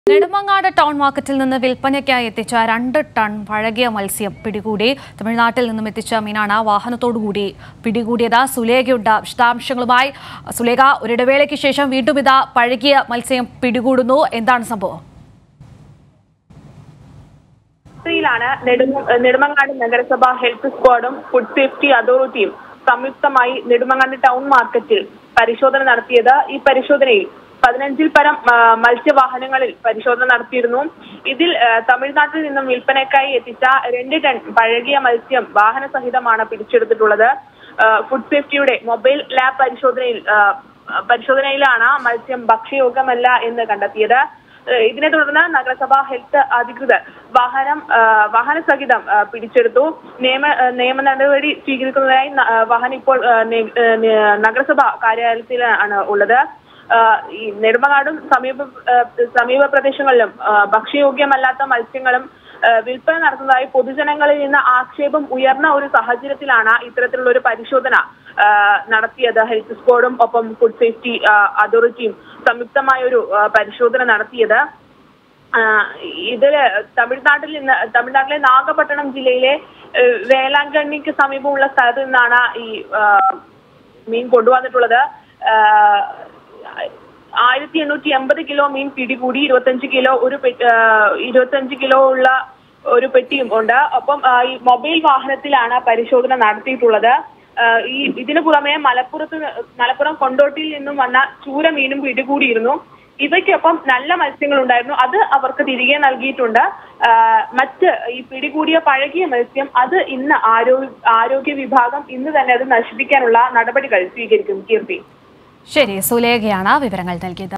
Nedumangad town മാർക്കറ്റിൽ നിന്ന് വിൽപ്പനയ്ക്കായി എത്തിച്ച രണ്ട് ടൺ പഴകിയ മത്സ്യം പിടികൂടി തമിഴ്നാട്ടിൽ നിന്നും എത്തിച്ച മീനാണ് വാഹനത്തോടുകൂടി പിടികൂടിയത് സുലേഖയുണ്ട് വിശദാംശങ്ങളുമായി സുലേഖ ഒരിടവേളയ്ക്ക് ശേഷം വീണ്ടും ഇതാ പഴകിയ മത്സ്യം പിടികൂടുന്നു എന്താണ് സംഭവം ാണ് നെടുമങ്ങാട് നഗരസഭ ഹെൽത്ത് സ്ക്വാഡും ഫുഡ് സേഫ്റ്റി അതോറിറ്റിയും സംയുക്തമായി നെടുമങ്ങാട് ടൗൺ മാർക്കറ്റിൽ പരിശോധന നടത്തിയത് ഈ പരിശോധനയിൽ പതിനഞ്ചിൽ പരം ആ, മത്സ്യവാഹനങ്ങളിൽ പരിശോധന നടത്തിയിരുന്നു ഇതിൽ ആ, തമിഴ്നാട്ടിൽ നിന്നും വിൽപ്പനയ്ക്കായി എത്തിച്ച രണ്ട് ടൺ പഴകിയ മത്സ്യം വാഹന സഹിതമാണ് പിടിച്ചെടുത്തിട്ടുള്ളത് ആ, ഫുഡ് സേഫ്റ്റിയുടെ മൊബൈൽ ലാബ് പരിശോധനയിൽ ആ, പരിശോധനയിലാണ് മത്സ്യം ഭക്ഷ്യയോഗ്യമല്ല എന്ന് കണ്ടെത്തിയത് ഏഹ് ഇതിനെ തുടർന്ന് നഗരസഭ ഹെൽത്ത് അധികൃതർ വാഹനം ആഹ് വാഹന സഹിതം ആഹ് പിടിച്ചെടുത്തു നിയമ ആഹ് നിയമ നടപടി സ്വീകരിക്കുന്നതിനായി ന- ആഹ് വാഹനം ഇപ്പോൾ ആഹ് നെ- ആഹ് നെ- നഗരസഭ കാര്യാലയത്തിലാണ് ഉള്ളത് ആഹ് ഈ നെടുമങ്ങാടും സമീപ ആഹ് സമീപ പ്രദേശങ്ങളിലും ആഹ് ഭക്ഷ്യയോഗ്യമല്ലാത്ത മത്സ്യങ്ങളും ആഹ് വിൽപ്പന നടത്തുന്നതായി പൊതുജനങ്ങളിൽ നിന്ന് ആക്ഷേപം ഉയർന്ന ഒരു സാഹചര്യത്തിലാണ് ഇത്തരത്തിലുള്ള ഒരു പരിശോധന ആഹ് നടത്തിയത് ഹെൽത്ത് സ്ക്വാഡും ഒപ്പം ഫുഡ് സേഫ്റ്റി ആഹ് അതോറിറ്റിയും സംയുക്തമായ ഒരു ആഹ് പരിശോധന നടത്തിയത് ആഹ് ഇതില് തമിഴ്നാട്ടിൽ നിന്ന് തമിഴ്നാട്ടിലെ നാഗപട്ടണം ജില്ലയിലെ ആഹ് വേളാങ്കണ്ണിക്ക് സമീപമുള്ള സ്ഥലത്ത് നിന്നാണ് ഈ ആഹ് മീൻ കൊണ്ടുവന്നിട്ടുള്ളത് ആഹ് ആയിരത്തി എണ്ണൂറ്റി എൺപത് കിലോ മീൻ പിടികൂടി ഇരുപത്തഞ്ച് കിലോ ഒരു പെ- ആഹ് ഇരുപത്തഞ്ച് കിലോ ഉള്ള ഒരു പെട്ടിയും ഉണ്ട് ഒപ്പം ആഹ് ഈ മൊബൈൽ വാഹനത്തിലാണ് പരിശോധന നടത്തിയിട്ടുള്ളത് ആഹ് ഈ ഇതിനു പുറമെ മലപ്പുറത്ത് നി- മലപ്പുറം കൊണ്ടോട്ടിയിൽ നിന്നും വന്ന ചൂര മീനും പിടികൂടിയിരുന്നു ഇവയ്ക്കൊപ്പം നല്ല മത്സ്യങ്ങൾ ഉണ്ടായിരുന്നു അത് അവർക്ക് തിരികെ നൽകിയിട്ടുണ്ട് ആഹ് മറ്റ് ഈ പിടികൂടിയ പഴകിയ മത്സ്യം അത് ഇന്ന് ആരോഗ്യ ആരോഗ്യ വിഭാഗം ഇന്ന് തന്നെ അത് നശിപ്പിക്കാനുള്ള നടപടികൾ സ്വീകരിക്കും കീർത്തി ശരി സുലേഖയാണ് വിവരങ്ങൾ നൽകിയത്